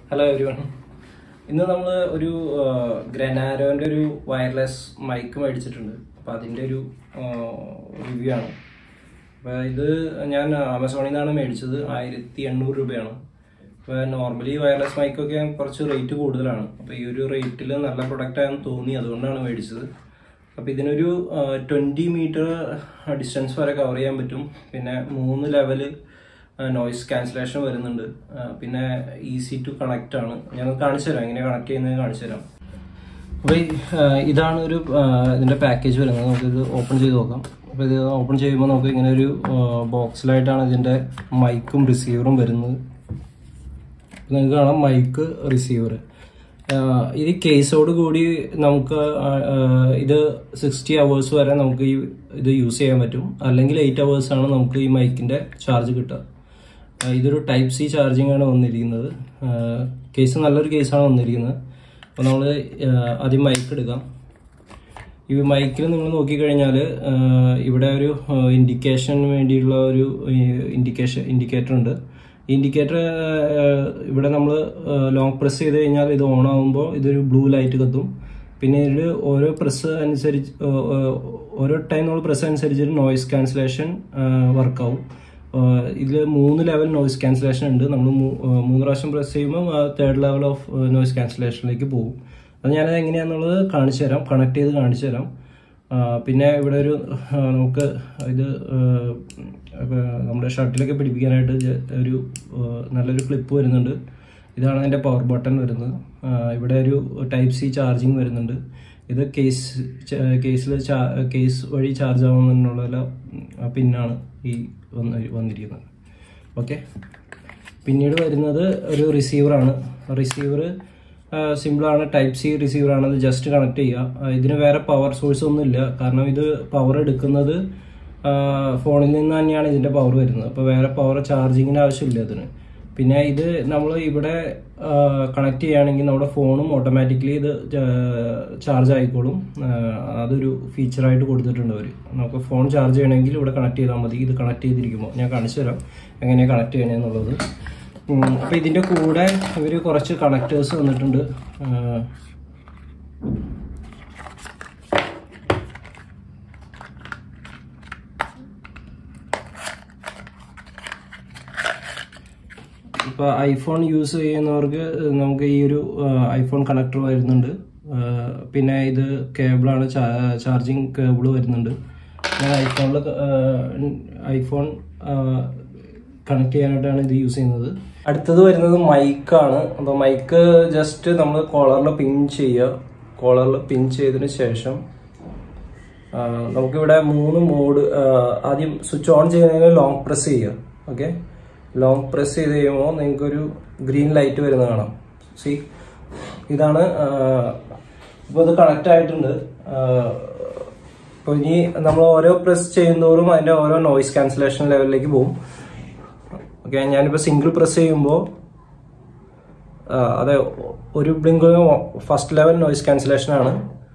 hello everyone ഇന്ന് നമ്മൾ ഒരു ഗ്രനാരോൻ്റെ ഒരു വയർലെസ് മൈക്ക് മേടിച്ചിട്ടുണ്ട് അപ്പോൾ അതിൻ്റെ ഒരു റിവ്യൂ ആണ് അപ്പോൾ ഇത് ഞാൻ ആമസോണിൽ നിന്നാണ് മേടിച്ചത് ആയിരത്തി എണ്ണൂറ് രൂപയാണ് ഇപ്പോൾ നോർമലി വയർലെസ് മൈക്കൊക്കെ കുറച്ച് റേറ്റ് കൂടുതലാണ് അപ്പോൾ ഈ ഒരു റേറ്റിൽ നല്ല പ്രൊഡക്റ്റ് ആണെന്ന് തോന്നി അതുകൊണ്ടാണ് മേടിച്ചത് അപ്പോൾ ഇതിനൊരു ട്വൻറ്റി മീറ്റർ ഡിസ്റ്റൻസ് വരെ കവർ ചെയ്യാൻ പറ്റും പിന്നെ മൂന്ന് ലെവല് നോയിസ് ക്യാൻസലേഷൻ വരുന്നുണ്ട് ആ, പിന്നെ ഈസി ടു കണക്റ്റ് ആണ് ഞാൻ കാണിച്ചു തരാം എങ്ങനെ കണക്ട് ചെയ്യുന്നത് കാണിച്ചു തരാം അപ്പോൾ ഈ, ആ, ഇതാണ് ഒരു ആ, ഇതിൻ്റെ പാക്കേജ് വരുന്നത് നമുക്കിത് ഓപ്പൺ ചെയ്ത് നോക്കാം അപ്പോൾ ഇത് ഓപ്പൺ ചെയ്യുമ്പോൾ നമുക്ക് ഇങ്ങനെ ഒരു ബോക്സിലായിട്ടാണ് ഇതിൻ്റെ മൈക്കും റിസീവറും വരുന്നത് നിങ്ങൾക്ക് കാണാം മൈക്ക് റിസീവർ ഇത് കേസോട് കൂടി നമുക്ക് ആ, ആ, ഇത് സിക്സ്റ്റി അവേഴ്സ് വരെ നമുക്ക് ഈ ഇത് യൂസ് ചെയ്യാൻ പറ്റും അല്ലെങ്കിൽ എയ്റ്റ് അവേഴ്സ് ആണ് നമുക്ക് ഈ മൈക്കിന്റെ ചാർജ് കിട്ടുക ആ, ഇതൊരു ടൈപ്പ് സി ചാർജിങ് ആണ് വന്നിരിക്കുന്നത് കേസ് നല്ലൊരു കേസാണ് വന്നിരിക്കുന്നത് അപ്പോൾ നമ്മൾ ആദ്യം മൈക്ക് എടുക്കാം ഈ മൈക്കിൽ നിങ്ങൾ നോക്കിക്കഴിഞ്ഞാൽ ഇവിടെ ഒരു ഇൻഡിക്കേഷന് വേണ്ടിയുള്ള ഒരു ഇൻഡിക്കേഷൻ ഇൻഡിക്കേറ്റർ ഉണ്ട് ഈ ഇൻഡിക്കേറ്റർ ഇവിടെ നമ്മൾ ലോങ് പ്രസ് ചെയ്ത് കഴിഞ്ഞാൽ ഇത് ഓൺ ആകുമ്പോൾ ഇതൊരു ബ്ലൂ ലൈറ്റ് കത്തും പിന്നെ ഇതിൽ ഓരോ പ്രസ് അനുസരിച്ച് ആ, ആ, ഓരോ ടൈം നമ്മൾ പ്രസ് അനുസരിച്ചിട്ട് നോയിസ് ക്യാൻസലേഷൻ വർക്കാവും ഇതിൽ മൂന്ന് ലെവൽ നോയിസ് ക്യാൻസലേഷൻ ഉണ്ട് നമ്മൾ മൂന്ന് പ്രാവശ്യം പ്രസ് ചെയ്യുമ്പോൾ തേർഡ് ലെവൽ ഓഫ് നോയിസ് ക്യാൻസലേഷനിലേക്ക് പോകും അത് ഞാനത് എങ്ങനെയാണെന്നുള്ളത് കാണിച്ചു തരാം കണക്ട് ചെയ്ത് കാണിച്ചു തരാം ആ, പിന്നെ ഇവിടെ ഒരു ആ, നമുക്ക് ഇത് ആ, ഇപ്പൊ നമ്മുടെ ഷർട്ടിലൊക്കെ പിടിപ്പിക്കാനായിട്ട് ജ- ഒരു ആ, നല്ലൊരു ക്ലിപ്പ് വരുന്നുണ്ട് ഇതാണ് അതിൻ്റെ പവർ ബട്ടൺ വരുന്നത് ആ, ഇവിടെ ഒരു ടൈപ്പ് സി ചാർജിങ് വരുന്നുണ്ട് ഇത് കേസ് കേസിൽ കേസ് വഴി ചാർജ് ആവുന്നതിനുള്ള പിന്നാണ് ഈ വന്ന് വന്നിരിക്കുന്നത് ഓക്കെ പിന്നീട് വരുന്നത് ഒരു റിസീവറാണ് റിസീവർ സിമ്പിളാണ് ടൈപ്പ് സി റിസീവറാണ് അത് ജസ്റ്റ് കണക്ട് ചെയ്യുക ആ, ഇതിന് വേറെ പവർ സോഴ്സ് ഒന്നും ഇല്ല കാരണം ഇത് പവർ എടുക്കുന്നത് ആ, ഫോണിൽ നിന്ന് തന്നെയാണ് ഇതിൻ്റെ പവർ വരുന്നത് അപ്പോൾ വേറെ പവർ ചാർജിങ്ങിന് ആവശ്യമില്ല ഇതിന് പിന്നെ ഇത് നമ്മൾ ഇവിടെ കണക്ട് ചെയ്യുകയാണെങ്കിൽ നമ്മുടെ ഫോണും ഓട്ടോമാറ്റിക്കലി ഇത് ചാർജ് ആയിക്കോളും ആ, അതൊരു ഫീച്ചറായിട്ട് കൊടുത്തിട്ടുണ്ട് അവർ നമുക്ക് ഫോൺ ചാർജ് ചെയ്യണമെങ്കിൽ ഇവിടെ കണക്ട് ചെയ്താൽ മതി ഇത് കണക്ട് ചെയ്തിരിക്കുമ്പോൾ ഞാൻ കാണിച്ചു തരാം എങ്ങനെയാണ് കണക്ട് ചെയ്യണമെന്നുള്ളത് ഉം, അപ്പോൾ ഇതിൻ്റെ കൂടെ ഇവർ കുറച്ച് കണക്റ്റേഴ്സ് വന്നിട്ടുണ്ട് ആ, ഇപ്പോൾ ഐഫോൺ യൂസ് ചെയ്യുന്നവർക്ക് നമുക്ക് ഈ ഒരു ഐഫോൺ കണക്ടർ വരുന്നുണ്ട് ആ, പിന്നെ ഇത് കേബിളാണ് ചാർജിങ് കേബിൾ വരുന്നുണ്ട് ഞാൻ ഐഫോണിൽ ഐഫോൺ കണക്ട് ചെയ്യാനായിട്ടാണ് ഇത് യൂസ് ചെയ്യുന്നത് അടുത്തത് വരുന്നത് മൈക്കാണ് അപ്പോൾ മൈക്ക് ജസ്റ്റ് നമ്മൾ കോളറിൽ പിൻ ചെയ്യുക കോളറിൽ പിൻ ചെയ്തതിന് ശേഷം ആ, നമുക്കിവിടെ മൂന്ന് മോഡ് ആദ്യം സ്വിച്ച് ഓൺ ചെയ്യുന്നതിന് ലോങ് പ്രസ് ചെയ്യുക ഓക്കെ ലോങ് പ്രസ് ചെയ്ത് കഴിയുമ്പോൾ നിങ്ങൾക്കൊരു ഗ്രീൻ ലൈറ്റ് വരുന്നത് കാണാം സി ഇതാണ് ഇപ്പോൾ ഇത് കണക്റ്റ് ആയിട്ടുണ്ട് അപ്പോൾ ഇനി നമ്മൾ ഓരോ പ്രസ് ചെയ്യുന്നതോറും അതിൻ്റെ ഓരോ നോയിസ് ക്യാൻസലേഷൻ ലെവലിലേക്ക് പോകും ഓക്കെ ഞാനിപ്പോൾ സിംഗിൾ പ്രസ് ചെയ്യുമ്പോൾ അതെ ഒരു blink first level noise cancellation ആണ്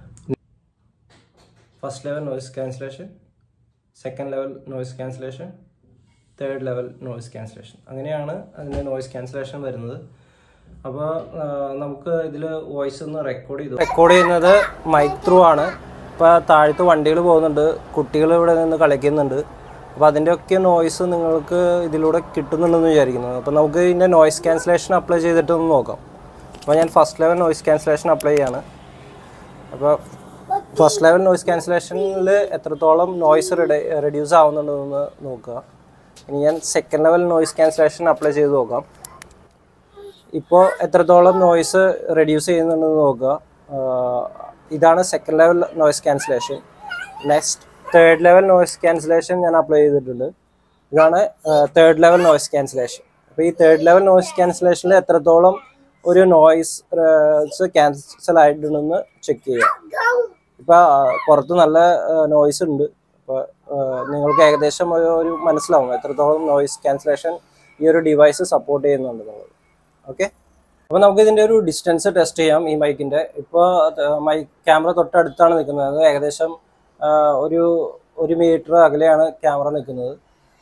first level noise cancellation second level noise cancellation third level noise cancellation അങ്ങനെയാണ് അതിൻ്റെ നോയിസ് ക്യാൻസലേഷൻ വരുന്നത് അപ്പോൾ നമുക്ക് ഇതിൽ വോയിസ് ഒന്ന് റെക്കോർഡ് ചെയ്തു റെക്കോർഡ് ചെയ്യുന്നത് മൈക്ക് ത്രൂ ആണ് ഇപ്പോൾ താഴത്ത് വണ്ടികൾ പോകുന്നുണ്ട് കുട്ടികൾ ഇവിടെ നിന്ന് കളിക്കുന്നുണ്ട് അപ്പോൾ അതിൻ്റെയൊക്കെ നോയിസ് നിങ്ങൾക്ക് ഇതിലൂടെ കിട്ടുന്നുണ്ടെന്ന് വിചാരിക്കുന്നു അപ്പോൾ നമുക്ക് ഇതിൻ്റെ നോയിസ് ക്യാൻസലേഷൻ അപ്ലൈ ചെയ്തിട്ടൊന്ന് നോക്കാം അപ്പോൾ ഞാൻ first level noise cancellation apply ചെയ്യാണ് അപ്പോൾ ഫസ്റ്റ് ലെവൽ നോയിസ് ക്യാൻസലേഷനിൽ എത്രത്തോളം നോയിസ് റെഡ്യൂസ് ആവുന്നുണ്ടെന്ന് നോക്കുക ഇനി ഞാൻ second level noise cancellation apply ചെയ്ത് നോക്കാം ഇപ്പോൾ എത്രത്തോളം നോയിസ് റെഡ്യൂസ് ചെയ്യുന്നുണ്ടെന്ന് നോക്കുക ആഹ് ഇതാണ് second level noise cancellation next third level noise cancellation ഞാൻ അപ്ലൈ ചെയ്തിട്ടുണ്ട് ഇതാണ് തേർഡ് ലെവൽ നോയിസ് ക്യാൻസലേഷൻ അപ്പോൾ ഈ തേർഡ് ലെവൽ നോയിസ് ക്യാൻസലേഷനിൽ എത്രത്തോളം ഒരു നോയിസ് ക്യാൻസൽ ആയിട്ടുണ്ടെന്ന് ചെക്ക് ചെയ്യുക ഇപ്പൊ ആ, പുറത്ത് നല്ല നോയ്സ് ഉണ്ട് അപ്പൊ ആ, നിങ്ങൾക്ക് ഏകദേശം ഒരു ഒരു മനസ്സിലാവും എത്രത്തോളം നോയ്സ് ക്യാൻസലേഷൻ ഈ ഒരു ഡിവൈസ് സപ്പോർട്ട് ചെയ്യുന്നുണ്ടെന്നുള്ളത് ഓക്കെ അപ്പോൾ നമുക്ക് ഇതിന്റെ ഒരു ഡിസ്റ്റൻസ് ടെസ്റ്റ് ചെയ്യാം ഈ മൈക്കിന്റെ ഇപ്പോൾ മൈക്ക് ക്യാമറ തൊട്ടടുത്താണ് നിൽക്കുന്നത് അത് ഏകദേശം ആ, ഒരു ഒരു മീറ്റർ അകലെയാണ് ക്യാമറ നിൽക്കുന്നത്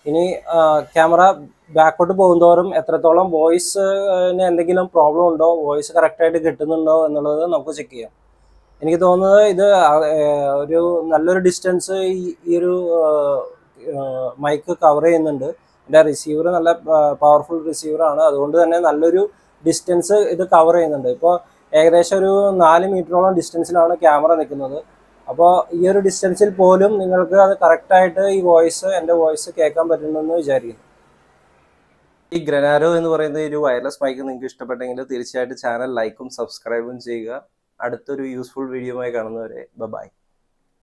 ഇനി ക്യാമറ ബാക്കോട്ട് പോകുന്തോറും എത്രത്തോളം വോയിസിന് എന്തെങ്കിലും പ്രോബ്ലം ഉണ്ടോ വോയിസ് കറക്റ്റായിട്ട് കിട്ടുന്നുണ്ടോ എന്നുള്ളത് നമുക്ക് ചെക്ക് ചെയ്യാം എനിക്ക് തോന്നുന്നത് ഇത് ആ- ഏർ ഒരു നല്ലൊരു ഡിസ്റ്റൻസ് ഈ ഒരു മൈക്ക് കവർ ചെയ്യുന്നുണ്ട് എൻ്റെ റിസീവർ നല്ല പവർഫുൾ റിസീവറാണ് അതുകൊണ്ട് തന്നെ നല്ലൊരു ഡിസ്റ്റൻസ് ഇത് കവർ ചെയ്യുന്നുണ്ട് ഇപ്പോൾ ഏകദേശം ഒരു നാല് മീറ്ററോളം ഡിസ്റ്റൻസിലാണ് ക്യാമറ നിൽക്കുന്നത് അപ്പോൾ ഈ ഒരു ഡിസ്റ്റൻസിൽ പോലും നിങ്ങൾക്ക് അത് കറക്റ്റായിട്ട് ഈ വോയിസ് എൻ്റെ വോയിസ് കേൾക്കാൻ പറ്റുന്നെന്ന് വിചാരിക്കുന്നു ഈ ഗ്രനാരോ എന്ന് പറയുന്ന ഒരു വയർലെസ് മൈക്ക് നിങ്ങൾക്ക് ഇഷ്ടപ്പെട്ടെങ്കിൽ തീർച്ചയായിട്ടും ചാനൽ ലൈക്കും സബ്സ്ക്രൈബും ചെയ്യുക അടുത്തൊരു യൂസ്ഫുൾ വീഡിയോയുമായി കാണുന്നവരെ ബൈ